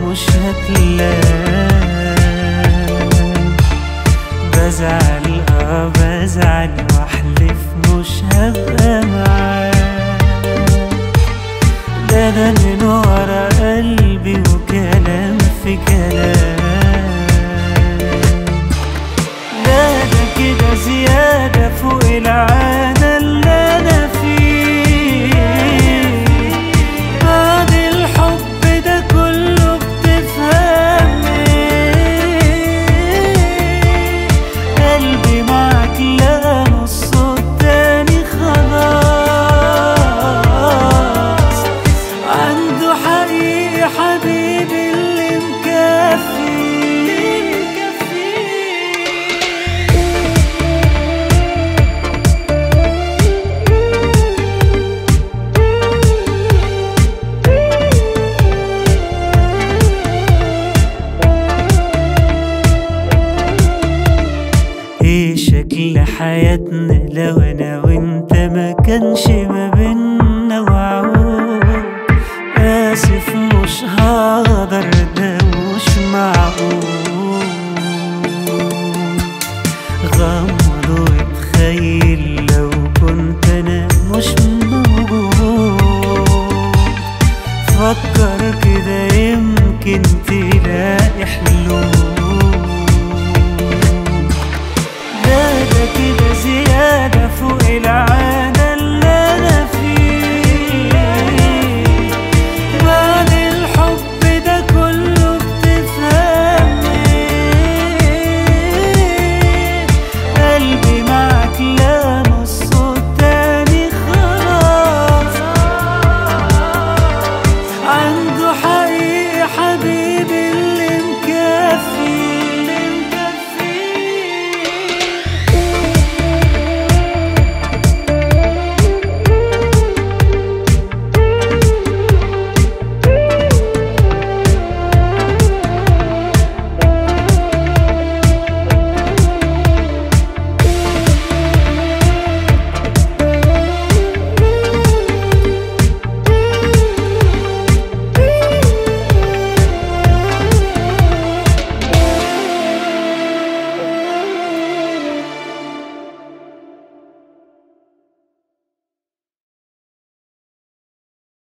مش هتلاقي بزعل اه بزعل واحلف مش هبقى معاك ده انا من ورا قلبي وكلام في كلام لا ده كده زيادة فوق العادة اللي أنا فيه بعد الحب ده كله بتفهم إيه قلبي معاك لقى نصه التاني خلاص عنده حقيقي حبيبي